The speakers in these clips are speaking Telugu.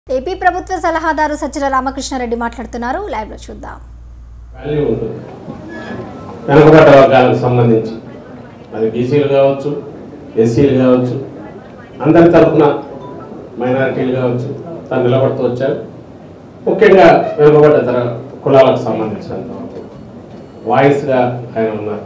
ఏపీ ప్రభుత్వ సలహాదారు సజ్జల రామకృష్ణారెడ్డి మాట్లాడుతున్నారు లైవ్ లో చూద్దాం వాల్యూ ఉంటుంది వెనుకబడ్డ వర్గాలకు సంబంధించి అది బీసీలు కావచ్చు ఎస్సీలు కావచ్చు అందరి తరఫున మైనారిటీలు కావచ్చు తను నిలబడుతూ వచ్చారు ముఖ్యంగా వెనుకబడ్డ తర కులాలకు సంబంధించినంత వరకు వాయిస్గా ఆయన ఉన్నారు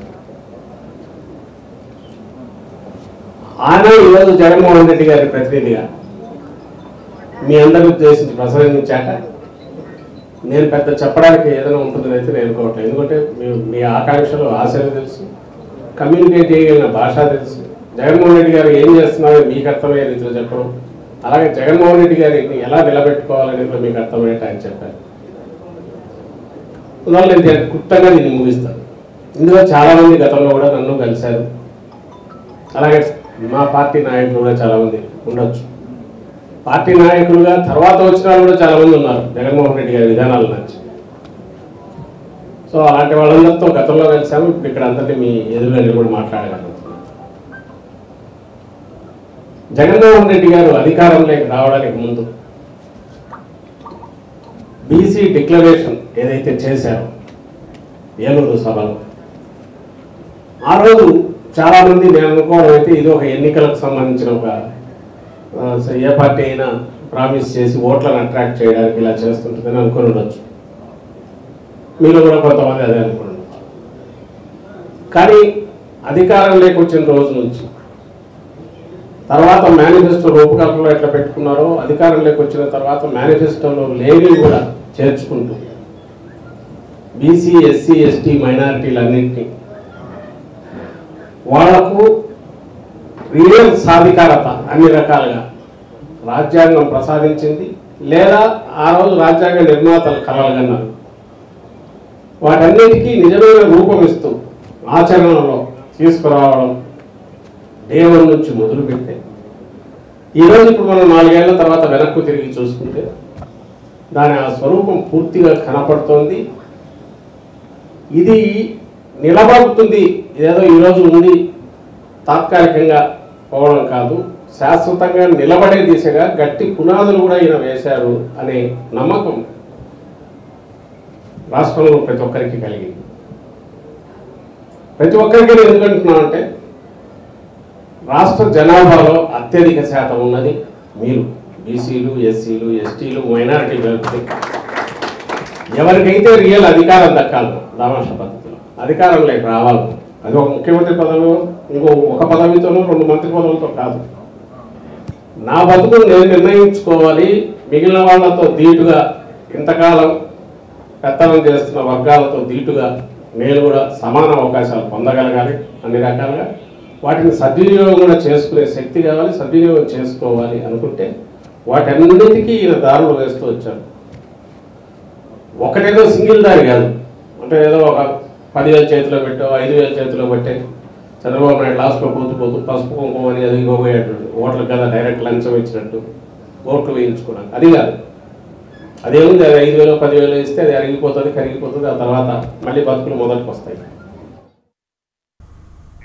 ఆయన ఈరోజు జగన్మోహన్ రెడ్డి గారి ప్రతినిధిగా మీ అందరికి ఉద్దేశించి ప్రసంగించాక నేను పెద్ద చెప్పడానికి ఏదైనా ఉంటుందని అయితే నేను అనుకోవట్లేదు ఎందుకంటే మీ మీ ఆకాంక్షలు ఆశలు తెలుసు కమ్యూనికేట్ చేయగలిగిన భాష తెలుసు జగన్మోహన్ రెడ్డి గారు ఏం చేస్తున్నారో మీకు అర్థమయ్యే రీతిలో చెప్పడం అలాగే జగన్మోహన్ రెడ్డి గారిని ఎలా నిలబెట్టుకోవాలనేది కూడా మీకు అర్థమయ్యేట ఆయన చెప్పారు అందువల్ల నేను దీన్ని క్లుప్తంగా దీన్ని ముగిస్తాను ఇందులో చాలామంది గతంలో కూడా నన్ను కలిశారు అలాగే మా పార్టీ నాయకులు కూడా చాలామంది ఉండొచ్చు పార్టీ నాయకులుగా తర్వాత వచ్చిన వాళ్ళు కూడా చాలా మంది ఉన్నారు జగన్మోహన్ రెడ్డి గారి విధానాల నుంచి సో అలాంటి వాళ్ళందరితో గతంలో కలిసాము ఇప్పుడు ఇక్కడ అందరినీ మీ ఎదురుగా కూడా మాట్లాడగలుగుతున్నాం జగన్మోహన్ రెడ్డి గారు అధికారంలోకి రావడానికి ముందు బీసీ డిక్లరేషన్ ఏదైతే చేశారో ఏలూరు సభలో ఆ రోజు చాలా మంది నేను అనుకోవడం అయితే ఇది ఒక ఎన్నికలకు సంబంధించిన ఒక ఆ, సో ఏ పార్టీ అయినా ప్రామిస్ చేసి ఓట్లను అట్రాక్ట్ చేయడానికి ఇలా చేస్తుంటుందని అనుకుని ఉండొచ్చు మీరు కూడా కొంతమంది అదే అనుకుని ఉండొచ్చు కానీ అధికారం లేకొచ్చిన రోజు నుంచి తర్వాత మేనిఫెస్టో రూపకల్పనలో ఎట్లా పెట్టుకున్నారో అధికారం లేకొచ్చిన తర్వాత మేనిఫెస్టోలో లేవి కూడా చేర్చుకుంటూ బీసీ ఎస్సీ ఎస్టీ మైనారిటీలన్నింటినీ వాళ్లకు రియల్ సాధికారత అన్ని రకాలుగా రాజ్యాంగం ప్రసాదించింది లేదా ఆ రోజు రాజ్యాంగ నిర్మాతలు కలలుగన్నారు వాటన్నిటికీ నిజమైన రూపం ఇస్తూ ఆచరణలో తీసుకురావడం డే వన్ నుంచి మొదలుపెట్టే ఈరోజు ఇప్పుడు మనం నాలుగేళ్ల తర్వాత వెనక్కు తిరిగి చూసుకుంటే దాని ఆ స్వరూపం పూర్తిగా కనపడుతోంది ఇది నిలబడుతుంది ఇదేదో ఈరోజు ఉంది తాత్కాలికంగా పోవడం కాదు శాశ్వతంగా నిలబడే దిశగా గట్టి పునాదులు కూడా ఈయన వేశారు అనే నమ్మకం రాష్ట్రంలో ప్రతి ఒక్కరికి కలిగింది ప్రతి ఒక్కరికి నేను ఎందుకంటున్నానంటే రాష్ట్ర జనాభాలో అత్యధిక శాతం ఉన్నది మీరు బీసీలు ఎస్సీలు ఎస్టీలు మైనారిటీ వ్యక్తి ఎవరికైతే రియల్ అధికారం దక్కాలి దామాష పద్ధతిలో అధికారంలోకి రావాలి అది ఒక ముఖ్యమంత్రి పదవిలో ఇంకో ఒక పదవితోనో రెండు మంత్రి పదవులతో కాదు నా బతుకును నేను నిర్ణయించుకోవాలి మిగిలిన వాళ్ళతో ధీటుగా ఇంతకాలం పెత్తనం చేస్తున్న వర్గాలతో ధీటుగా నేను కూడా సమాన అవకాశాలు పొందగలగాలి అన్ని రకాలుగా వాటిని సద్వినియోగం కూడా చేసుకునే శక్తి కావాలి సద్వినియోగం చేసుకోవాలి అనుకుంటే వాటన్నిటికీ ఈయన దారులు వేస్తూ వచ్చాడు ఒకటేదో సింగిల్ దారి కాదు అంటే ఏదో ఒక పదివేల చేతిలో పెట్టో ఐదు వేల చేతిలో పెట్టే చంద్రబాబు నాయుడు లాస్ట్లో పోతూ పోతూ పసుపు కుంకుమ అని అది ఇవ్వబోయేటట్టు ఓట్లకు కదా డైరెక్ట్ లంచం ఇచ్చినట్టు ఓట్లు వేయించుకున్నాను అది కాదు అదేముంది అది ఐదు వేలు పదివేలు ఇస్తే అది అరిగిపోతుంది కరిగిపోతుంది ఆ తర్వాత మళ్ళీ బతుకులు మొదటికి వస్తాయి